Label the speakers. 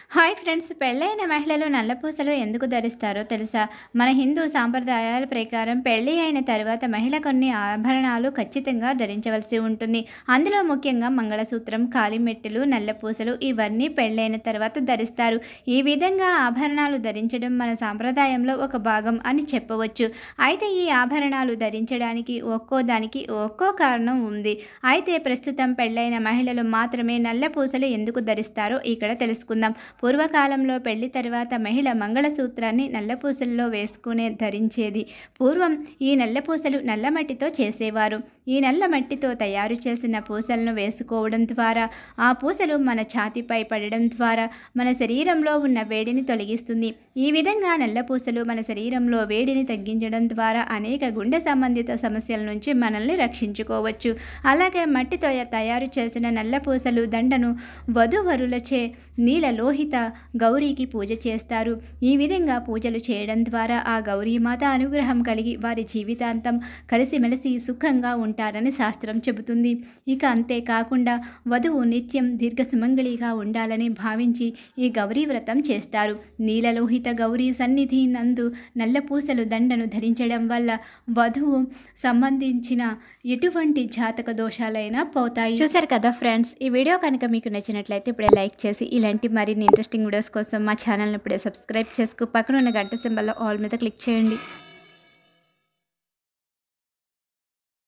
Speaker 1: hi friends పెళ్ళైన మహిళలు నల్లపూసలు ఎందుకు ధరిస్తారో తెలుసా మన హిందూ సాంప్రదాయాల ప్రకారం పెళ్ళి అయిన తర్వాత మహిళ కొన్ని ఆభరణాలు ఖచ్చితంగా ధరించవలసి ఉంటుంది అందులో ముఖ్యంగా మంగళసూత్రం కాలిమెట్టెలు నల్లపూసలు ఇవన్నీ పెళ్ళైన తర్వాత ధరిస్తారు ఈ విధంగా ఆభరణాలు ధరించడం మన సాంప్రదాయంలో ఒక భాగం అని చెప్పవచ్చు అయితే ఈ ఆభరణాలు ధరించడానికి ఒక్కో దానికి ఒక్కో కారణం ఉంది అయితే ప్రస్తుతం పెళ్ళైన మహిళలు మాత్రమే నల్లపూసలు ఎందుకు ధరిస్తారో ఇక్కడ తెలుసుకుందాం పూర్వకాలంలో పెళ్లి తర్వాత మహిళ మంగళసూత్రాన్ని నల్లపూసల్లో వేసుకునే ధరించేది పూర్వం ఈ నల్లపూసలు నల్ల మట్టితో చేసేవారు ఈ నల్ల మట్టితో తయారు చేసిన పూసలను వేసుకోవడం ద్వారా ఆ పూసలు మన ఛాతీపై పడడం ద్వారా మన శరీరంలో ఉన్న వేడిని తొలగిస్తుంది ఈ విధంగా నల్ల పూసలు మన శరీరంలో వేడిని తగ్గించడం ద్వారా అనేక గుండె సంబంధిత సమస్యల నుంచి మనల్ని రక్షించుకోవచ్చు అలాగే మట్టితో తయారు చేసిన నల్ల పూసలు దండను వధూవరులచే నీల లోహిత గౌరీకి పూజ చేస్తారు ఈ విధంగా పూజలు చేయడం ద్వారా ఆ గౌరీమాత అనుగ్రహం కలిగి వారి జీవితాంతం కలిసిమెలిసి సుఖంగా ఉంటారని శాస్త్రం చెబుతుంది ఇక అంతేకాకుండా వధువు నిత్యం దీర్ఘ సుమంగళిగా ఉండాలని భావించి ఈ గౌరీ వ్రతం చేస్తారు నీలలోహిత గౌరీ సన్నిధి నందు నల్లపూసలు దండను ధరించడం వల్ల వధువు సంబంధించిన ఎటువంటి జాతక దోషాలైనా పోతాయి చూసారు కదా ఫ్రెండ్స్ ఈ వీడియో కనుక మీకు నచ్చినట్లయితే ఇప్పుడే లైక్ చేసి ఇలాంటి మరిన్ని ఇంట్రెస్టింగ్ వీడియోస్ కోసం మా ఛానల్ని ఇప్పుడే సబ్స్క్రైబ్ చేసుకు పక్కన ఉన్న గంట సింబల్లో ఆల్ మీద క్లిక్ చేయండి